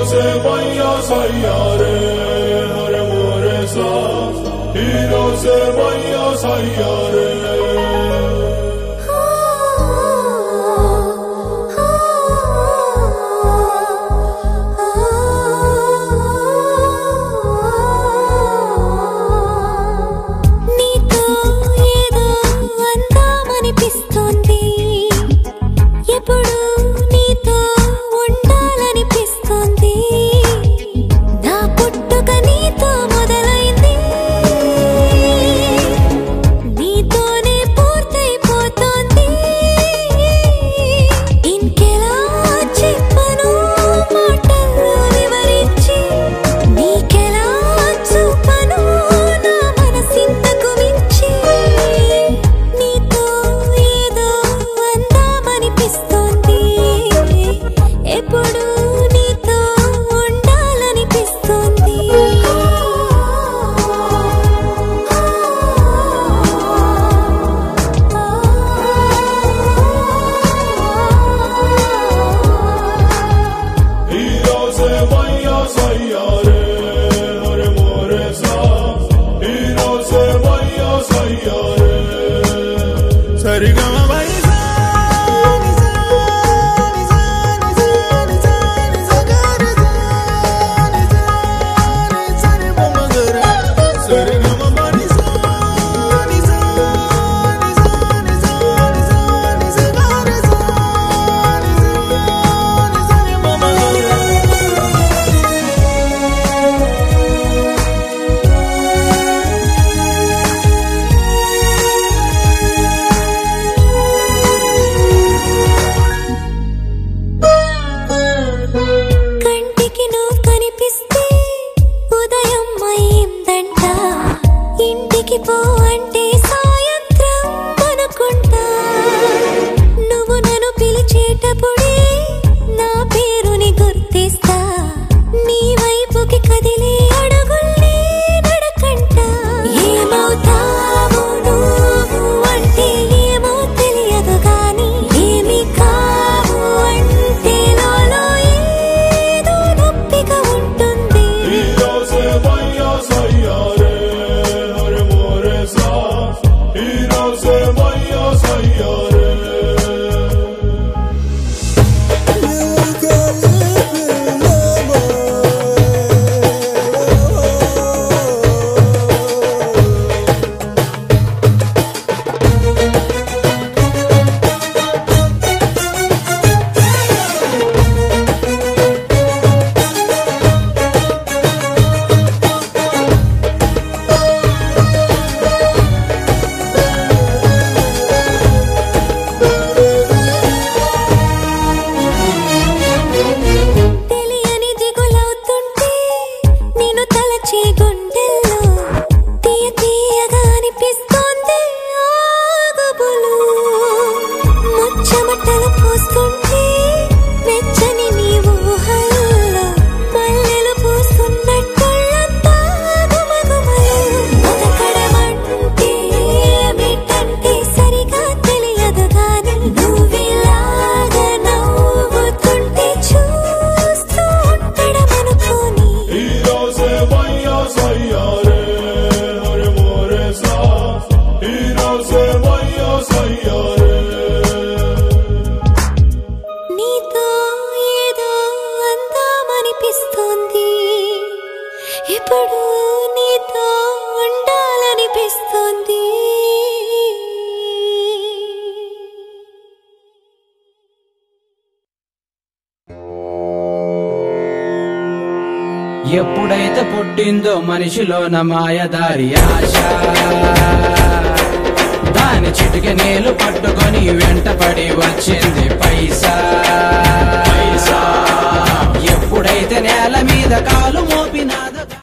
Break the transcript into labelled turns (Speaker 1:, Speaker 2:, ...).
Speaker 1: से मैया सैया रे हरे मोरे सा हीरो से मैया सैया रे
Speaker 2: నీతో ఏదో అందామనిపిస్తోంది ఎప్పుడు నీతో ఉండాలనిపిస్తోంది నా పుట్టుక నీతో మొదలైంది నీతోనే పూర్తయిపోతోంది ఇంకెలా చెప్పను మాటల్లో వివరించి నీకెలా చూపను నా మనసింతకు మించి నీతో ఏదో అందామనిపిస్తోంది ఎప్పుడు నీతో ఉండాలనిపిస్తోంది
Speaker 1: हीरो से मैया सैया रे हरे मोरे सा हीरो से मैया सैया रे సరిగమ వైసా సరిగమ మనిసా నిసా నిసా నిసా నిసా నిసా గారసా నిసా నిసా మమగర
Speaker 2: కంటికి నువ్వు కనిపిస్తే ఉదయం అయిందంట ఇంటికి పో అంటే సాయంత్రం అనుకుంటా నువ్వు నన్ను పిలిచేటప్పుడే నా పేరుని గుర్తిస్తా నీ వైపుకి కదిలే అడుగుల్ని నడకంట ఏమవుతావు నువ్వు అంటే ఏమో తెలియదు గాని ఏమి కావు అంటే లోలో ఏదో నొప్పిగా ఉంటుంది
Speaker 1: हीरो से मैया सैया रे हरे मोरे सा हीरो से मैया सैया रे
Speaker 2: తెలియని దిగులవుతుంటే నేను తలచే గుండెల్లో తీయ తీయగా అనిపిస్తోంది ఆగుబులు ముచ్చమట్టలు పోస్తుంటే వెచ్చని నీ ఊహల్లో మల్లెలు పూస్తున్నట్టుళ్ళంతా గుమగుమలు బతకడమంటే ఏమిటంటే సరిగా తెలియదు గాని నువ్విలాగా నవ్వుతుంటే చూస్తూ ఉండడమనుకోని
Speaker 1: हीरो से मैया सैया रे हरे मोरे सा हीरो से मैया सैया रे
Speaker 2: నీతో ఏదో అందామనిపిస్తోంది ఇప్పుడు నీతో ఉండాలనిపిస్తోంది
Speaker 3: ఎప్పుడైతే పుట్టిందో మనిషిలోన మాయదారి ఆశ దాని చిటిక నేలు